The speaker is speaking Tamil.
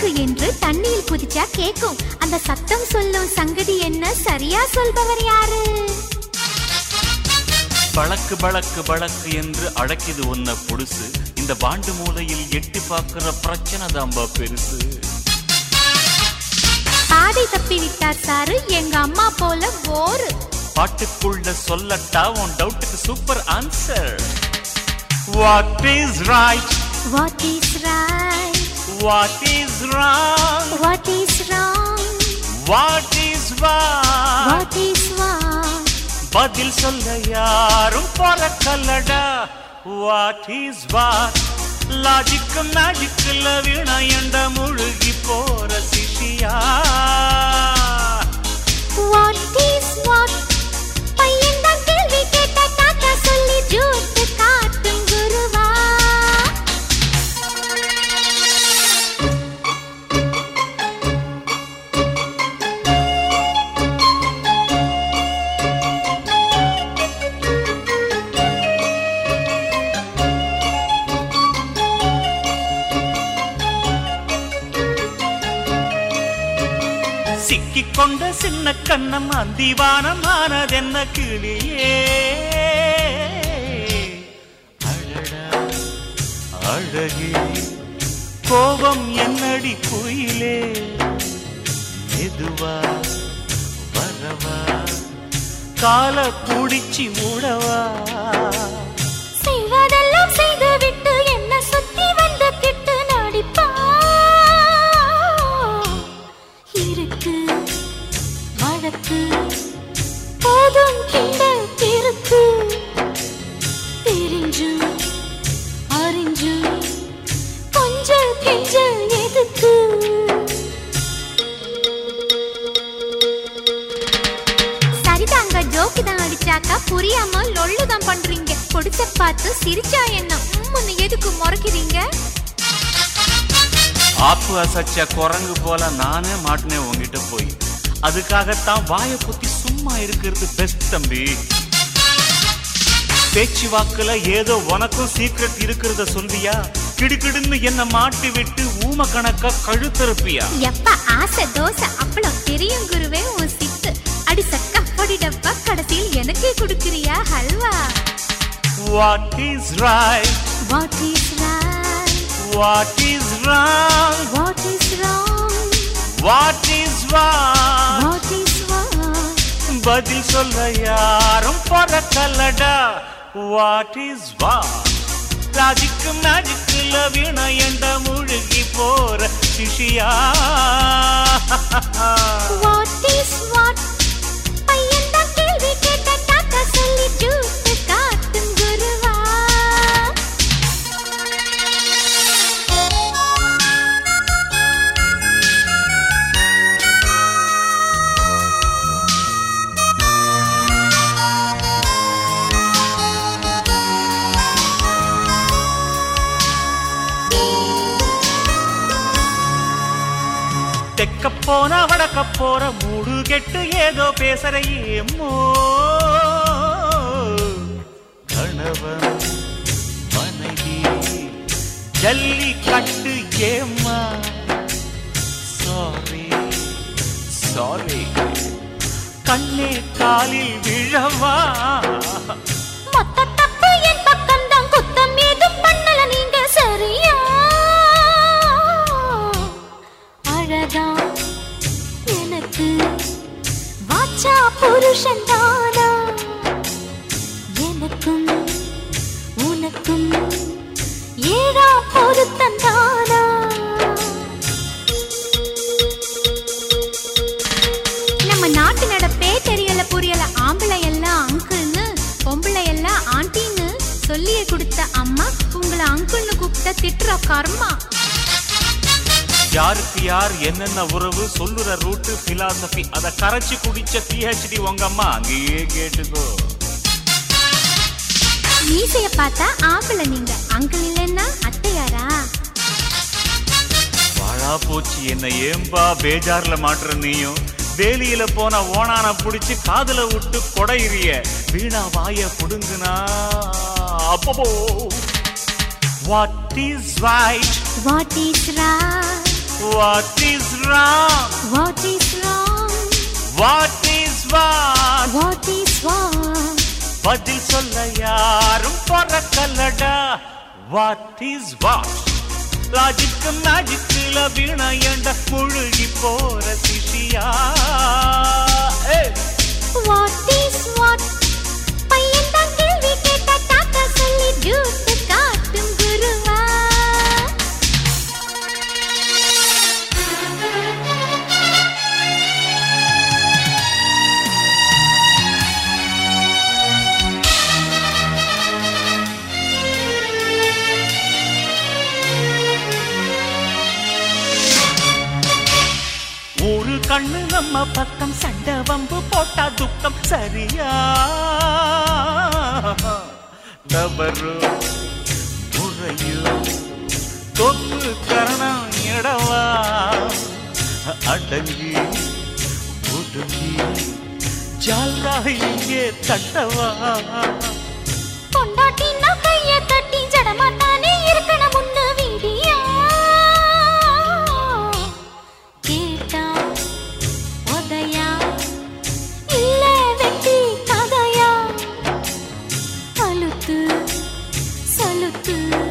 பழக்கு என்று தண்ணியில் குதிச்சா கேக்கும் அந்த சத்தம் சொல்லும் சங்கதி என்ன சரியா சொல்பவர் யாரு பழக்கு பழக்கு பழக்கு என்று அழைக்குது உன்ன புடுசு இந்த பாண்டு மூலையில் எட்டி பார்க்கிற பிரச்சனை தாம்பா பெருசு பாதை தப்பி விட்டார் சாரு எங்க அம்மா போல ஓரு பாட்டுக்குள்ள சொல்லட்டா உன் டவுட்டுக்கு super answer what is right what is right what is wrong what is wrong what is what what is what பதில் சொல்ல யாரும் பிறக்கல்லடா வாட் இஸ் வாட் லாஜிக்கு மேஜிக்கில் வினயண்ட முழுகி போற சிஷியா வாட் இஸ் வாட் பையன் தான் கேள்வி கேட்ட டாட்டா சொல்லி ஜூட்டு காட்டும் குருவா சிக்கிக்கொண்ட சின்ன கண்ணம் அந்திவானமானதென்ன கிளியே அழடா அழகே கோபம் என்னடி குயிலே மெதுவா வரவா கால குடிச்சி உடவா செய்வதெல்லாம் செய்துவிட்டு என்ன சுத்தி வந்து கிட்டு நடிப்பா இருக்கு வழக்கு போதும் கிண்ட இருக்கு தெரிஞ்சு அறிஞ்சு கொஞ்சம் கெஞ்சல் எதுக்கு சரிதாங்க ஜோக்கு தான் அடிச்சாக்கா புரியாம லொள்ளு தான் பண்றீங்க கொடுத்த பார்த்து சிரிச்சா என்ன உம்முன்னு எதுக்கு முறைக்கிறீங்க ஆப்பு அசைச்ச குரங்கு போல நானே மாட்டினேன் உங்ககிட்ட போய் அதுக்காகத்தான் வாயை குத்தி சும்மா இருக்கிறது பெஸ்ட் தம்பி பேச்சு வாக்குல ஏதோ உனக்கும் சீக்ரெட் இருக்கிறத சொல்வியா கிடுகிடுன்னு என்ன மாட்டி விட்டு ஊம கணக்கா கழுத்தறுப்பியா எப்ப ஆசை தோசை அப்பளம் தெரியும் குருவே உன் சித்து அடி சக்கா பொடி டப்பா கடைசியில் எனக்கே கொடுக்கிறியா halwa what is right what is right what is wrong what is wrong what is what what is what பதில் சொல்ல யாரும் பிறக்கல்லடா வாட் இஸ் வாட் லாஜிக்கு மேஜிக்கில் வினயண்ட முழுகி போற சிஷியா வாட் இஸ் வாட் பையன் தான் கேள்வி கேட்ட டாட்டா சொல்லி ஜூட்டு காட்டும் குருவா தெக்க போன வடக்க போற மூடு கெட்டு ஏதோ பேசுற ஏமோ கணவன் மனைவி ஜல்லி கட்டு ஏம்மா சாரி சாரி கண்ணே காலில் விழவா மொத்த தப்பு என் பக்கம் தான் குத்தம் ஏதும் பண்ணல நீங்க சரியா அழகா எனக்கு வாச்சா புருஷன் தானா எனக்கும் உனக்கும் ஏழா பொருத்தம் தானா நம்ம நாட்டு நடப்பே தெரியல புரியல ஆம்பளை எல்லாம் அங்கிள்னு பொம்பளை எல்லாம் ஆண்டின்னு சொல்லியே கொடுத்த அம்மா உங்களை அங்கிள்னு கூப்பிட்ட திட்டுற கர்மா யாருக்கு யார் என்னென்ன உறவு சொல்லுற ரூட்டு பிலாசபி அத கரைச்சு குடிச்ச பிஹெச்டி உங்க அம்மா அங்கேயே கேட்டுக்கோ மீசைய பார்த்தா ஆம்பளை நீங்க அங்கிள் இல்லைன்னா அத்தையாரா வாழா போச்சு என்ன ஏம்பா பேஜார்ல மாட்டுற நீயும் வேலியில போன ஓனான புடிச்சு காதுல விட்டு கொடையிறிய வீணா வாய புடுங்குனா அப்போ what is right what is right what is wrong what is wrong what is what what is what பதில் சொல்ல யாரும் பொறக்கல்லடா வாட் இஸ் வாட் லாஜிக்கு மேஜிக்கில் வீணையண்ட முழுகி போற சிஷியா ஏய் வாட் இஸ் வாட் பையன் தான் கேள்வி கேட்டா தாத்தா சொல்லி ஜூட்டு காட்டும் குருவா ஒரு கண்ணு நம்ம பக்கம் சண்டை வம்பு போட்டா துக்கம் சரியா தவறு முறையோ தொப்பு கரணம் இடவா அடங்கி ஒடுங்கி ஜாலா இங்கே தட்டவா கொண்டாட்டினா கைய தட்டி ஜடமா தானே இருக்கணும் முன்ன வீடியா கேட்டா உதயா இல்ல வெட்டி கதையா அழுத்து சலுத்து